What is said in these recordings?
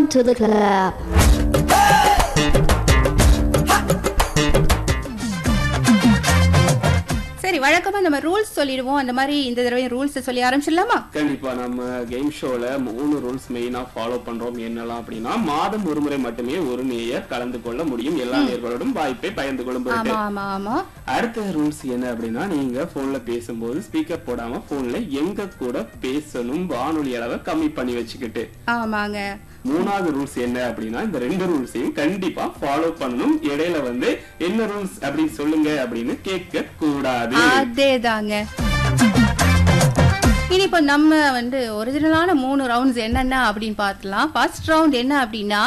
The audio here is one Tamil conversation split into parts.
Welcome to the club. சரி வழக்கமா நம்ம ரூல்ஸ் சொல்லிடுவோம் அந்த மாதிரி இந்த தடவை ரூல்ஸ் சொல்லி ஆரம்பிச்சிடலாமா கண்டிப்பா நம்ம கேம் ஷோல மூணு ரூல்ஸ் மெயினா ஃபாலோ பண்றோம் என்னலாம் அப்படின்னா மாதம் ஒரு முறை மட்டுமே ஒரு நேயர் கலந்து கொள்ள முடியும் எல்லா நேயர்களோடும் வாய்ப்பை பகிர்ந்து கொள்ளும் பொருட்டு ஆமா ஆமா ஆமா அடுத்த ரூல்ஸ் என்ன அப்படின்னா நீங்க போன்ல பேசும்போது ஸ்பீக்கர் போடாம போன்ல எங்க கூட பேசணும் வானொலி அளவை கம்மி பண்ணி வச்சுக்கிட்டு ஆமாங்க மூணாவது ரூல்ஸ் என்ன அப்படின்னா இந்த ரெண்டு ரூல்ஸையும் கண்டிப்பா ஃபாலோ பண்ணணும் இடையில வந்து என்ன ரூல்ஸ் அப்படின்னு சொல்லுங்க அப்படின்னு கேட்க கூடாது அதேதாங்க இனி இப்போ நம்ம வந்து ஒரிஜினலான மூணு ரவுண்ட்ஸ் என்னென்ன அப்படின்னு பார்க்கலாம் ஃபர்ஸ்ட் ரவுண்ட் என்ன அப்படின்னா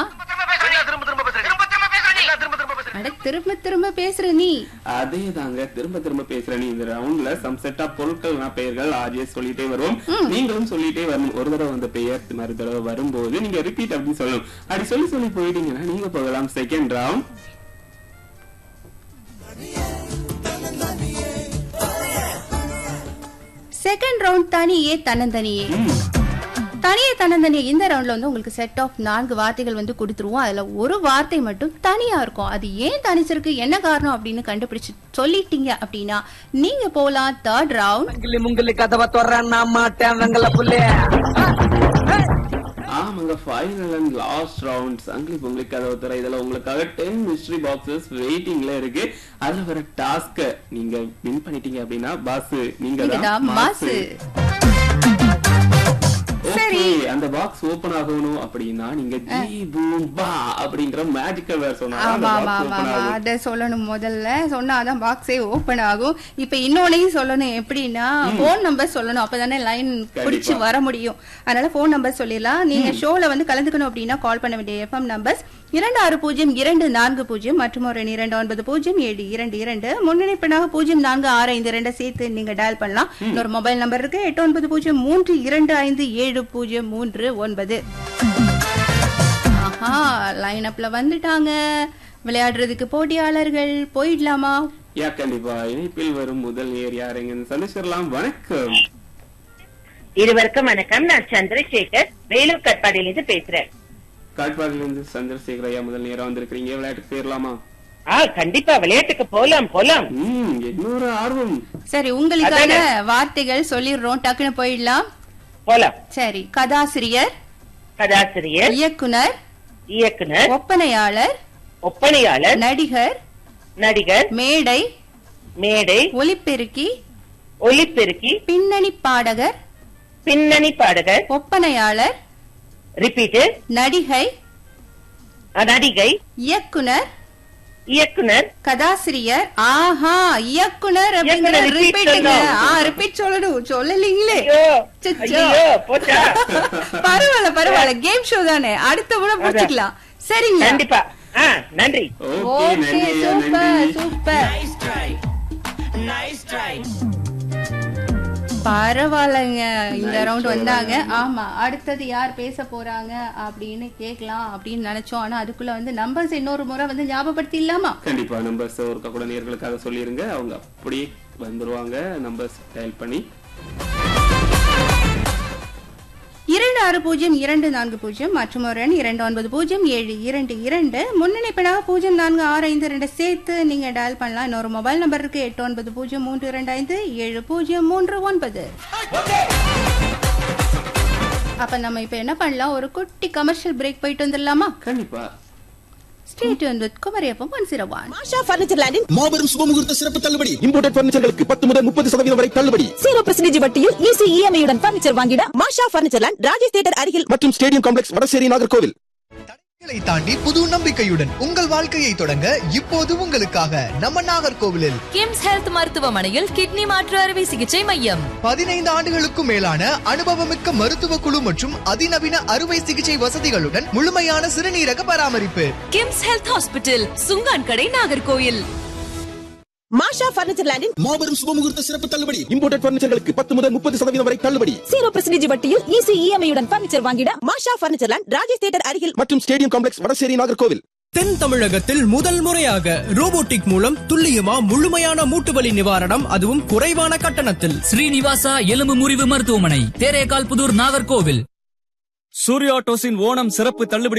அட திரும்ப திரும்ப பேசுற நீ அதே தாங்க திரும்ப திரும்ப பேசுறேன் இந்த ரவுண்ட்ல சம் செட் ஆஃப் பொருட்கள் பெயர்கள் ஆஜே சொல்லிட்டே வருவோம் நீங்களும் சொல்லிட்டே வரணும் ஒரு தடவை வந்த பெயர் மறு தடவை வரும்போது நீங்க ரிப்பீட் அப்படின்னு சொல்லணும் அப்படி சொல்லி சொல்லி போயிட்டீங்கன்னா நீங்க போகலாம் செகண்ட் ரவுண்ட் செகண்ட் ரவுண்ட் தனியே தன்னந்தனியே தனியே தன்னந்தனியே இந்த ரவுண்ட்ல வந்து உங்களுக்கு செட் ஆஃப் நான்கு வார்த்தைகள் வந்து கொடுத்துருவோம் அதுல ஒரு வார்த்தை மட்டும் தனியா இருக்கும் அது ஏன் தனிச்சிருக்கு என்ன காரணம் அப்படின்னு கண்டுபிடிச்சு சொல்லிட்டீங்க அப்படின்னா நீங்க போலாம் தேர்ட் ரவுண்ட் முங்கிலி முங்கிலி கதவை தொடர்றேன் நான் மாட்டேன் வெங்கல புள்ளே ஆமாங்க ஃபைனல் அண்ட் லாஸ்ட் ரவுண்ட் சங்கிலி பொங்கலி கதவு தர இதுல உங்களுக்காக டென் மிஸ்ட்ரி பாக்ஸஸ் வெயிட்டிங்ல இருக்கு அதுல வர டாஸ்க நீங்க வின் பண்ணிட்டீங்க அப்படின்னா பாஸ் நீங்க நீங்க தான் தான் மாசு ஓகே அந்த பாக்ஸ் ஓபன் ஆகணும் அப்படின்னா நீங்க ஜி பூம் பா அப்படிங்கிற மேஜிக்கல் வேர் சொன்னா அந்த ஆமா ஆமா பாக்ஸ் ஆமா ஓபன் ஆமா ஆகும் அத சொல்லணும் முதல்ல சொன்னாதான் பாக்ஸே ஓபன் ஆகும் இப்ப இன்னொன்னையும் சொல்லணும் எப்படின்னா போன் நம்பர் சொல்லணும் அப்பதானே லைன் பிடிச்சு வர முடியும் அதனால போன் நம்பர் சொல்லிடலாம் நீங்க ஷோல வந்து கலந்துக்கணும் அப்படின்னா கால் பண்ண வேண்டிய எஃப்எம் நம்பர்ஸ் இரண்டு ஆறு பூஜ்ஜியம் இரண்டு நான்கு பூஜ்ஜியம் மற்றும் ஒரு எண் இரண்டு ஒன்பது பூஜ்ஜியம் ஏழு இரண்டு இரண்டு முன்னணிப்பெண்ணாக பூஜ்ஜியம் நான்கு ஆறு ஐந்து ரெண்டு சேர்த்து நீங்க டயல் பண்ணலாம் இன்னொரு மொபைல் நம்பர் இருக்கு எட்டு ஒன்பது பூஜ்ஜியம் மூன்று இரண்டு ஐந்து ஏழு பூஜ்ஜியம் மூன்று ஒன்பது ஆஹா லைன் அப்ல வந்துட்டாங்க விளையாடுறதுக்கு போட்டியாளர்கள் போயிடலாமா யா கண்டிப்பா இணைப்பில் வரும் முதல் நேர் யாருங்கன்னு சந்திச்சிடலாம் வணக்கம் இருவருக்கும் வணக்கம் நான் சந்திரசேகர் வேலூர் கட்பாடியிலிருந்து பேசுறேன் காட்பாடில இருந்து சந்திரசேகர் ஐயா முதல் நேரா வந்திருக்கீங்க விளையாட்டுக்கு போயிடலாமா ஆ கண்டிப்பா விளையாட்டுக்கு போலாம் போலாம் ம் இன்னொரு ஆர்வம் சரி உங்களுக்கான வார்த்தைகள் சொல்லிடுறோம் டக்குன்னு போயிடலாம் போலாம் சரி கதாசிரியர் கதாசிரியர் இயக்குனர் இயக்குனர் ஒப்பனையாளர் ஒப்பனையாளர் நடிகர் நடிகர் மேடை மேடை ஒலிபெருக்கி ஒலிபெருக்கி பின்னணி பாடகர் பின்னணி பாடகர் ஒப்பனையாளர் ரிப்பீட்டு நடிகை நடிகை இயக்குனர் இயக்குனர் கதாசிரியர் ஆஹா இயக்குனர் அப்படிங்கிற இயக்குனர் repeat ரிப்பீட்டுங்க சொல்லணும். ஆ ரிப்பீட் சொல்லணும் சொல்லலீங்களே ஐயோ சுச்சோ. ஐயோ போச்சா பரவாயில்ல பரவாயில்ல கேம் ஷோ தானே அடுத்த முறை முடிச்சுக்கலாம் சரிங்களா கண்டிப்பா ஆ நன்றி ஓகே ஓகே நன்றி ஐயா சூப்பர் நன்றி சூப்பர் பரவாயில்லைங்க இந்த Nice ரவுண்ட் try, வந்தாங்க nice. ஆமா அடுத்தது யார் பேச போறாங்க அப்படின்னு கேட்கலாம் அப்படின்னு நினைச்சோம் ஆனா அதுக்குள்ள வந்து நம்பர்ஸ் இன்னொரு முறை வந்து ஞாபகப்படுத்திடலாமா கண்டிப்பா நம்பர்ஸ் ஒருக்கா கூட நேர்களுக்காக சொல்லிருங்க அவங்க அப்படியே வந்துருவாங்க நம்பர்ஸ் டயல் பண்ணி இரண்டு ஆறு பூஜ்ஜியம் இரண்டு நான்கு பூஜ்ஜியம் மற்றும் ஒரு எண் இரண்டு ஒன்பது பூஜ்ஜியம் ஏழு இரண்டு இரண்டு முன்னணி பெண்ணாக பூஜ்ஜியம் நான்கு ஆறு ஐந்து ரெண்டு சேர்த்து நீங்க டயல் பண்ணலாம் இன்னொரு மொபைல் நம்பர் இருக்கு எட்டு ஒன்பது பூஜ்ஜியம் மூன்று இரண்டு ஐந்து ஏழு பூஜ்ஜியம் மூன்று ஒன்பது அப்ப நம்ம இப்ப என்ன பண்ணலாம் ஒரு குட்டி கமர்ஷியல் பிரேக் போயிட்டு வந்துடலாமா கண்டிப்பா ஸ்டேட் வந்து குமரியப்பம் one zero one Asha furniture லேண்டின் மாபெரும் சுபமுகூர்த்த சிறப்பு தள்ளுபடி இம்போர்டட் பர்னிச்சர்களுக்கு பத்து முதல் முப்பது சதவீதம் வரை தள்ளுபடி ஜீரோ பர்சன்டேஜ் வட்டியில் ஈஸி இஎம்ஐ உடன் பர்னிச்சர் வாங்கிட மாஷா பர்னிச்சர் லேண்ட் ராஜேஷ் தியேட்டர் அருகில் மற்றும் ஸ்டேடியம் காம்ப்ளெக்ஸ் வடசேரி நாகர்கோவில் தடைகளை தாண்டி புது நம்பிக்கையுடன் உங்கள் வாழ்க்கையை தொடங்க இப்போது உங்களுக்காக நம்ம நாகர்கோவிலில் கிம்ஸ் ஹெல்த் மருத்துவமனையில் கிட்னி மாற்று அறுவை சிகிச்சை மையம் பதினைந்து ஆண்டுகளுக்கும் மேலான அனுபவமிக்க மருத்துவ குழு மற்றும் அதிநவீன அறுவை சிகிச்சை வசதிகளுடன் முழுமையான சிறுநீரக பராமரிப்பு கிம்ஸ் ஹெல்த் ஹாஸ்பிட்டல் சுங்கான் கடை நாகர்கோயில் மாஷா பர்னிச்சர் லேண்டின் மாபெரும் சுபமுகூர்த்த சிறப்பு தள்ளுபடி இம்போர்டட் பர்னிச்சர்களுக்கு பத்து முதல் முப்பது சதவீதம் வரை தள்ளுபடி ஜீரோ பர்சன்டேஜ் வட்டியில் ஈஸி இஎம்ஐ உடன் பர்னிச்சர் வாங்கிட மாஷா பர்னிச்சர் லேண்ட் ராஜேஷ் தியேட்டர் அருகில் மற்றும் ஸ்டேடியம் காம்ப்ளெக்ஸ் வடசேரி நாகர்கோவில் தென் தமிழகத்தில் முதல் முறையாக ரோபோட்டிக் மூலம் துல்லியமா முழுமையான மூட்டு வலி நிவாரணம் அதுவும் குறைவான கட்டணத்தில் ஸ்ரீனிவாசா எலும்பு முறிவு மருத்துவமனை தேரேகால் புதூர் நாகர்கோவில் சூர்யா டோஸின் ஓணம் சிறப்பு தள்ளுபடி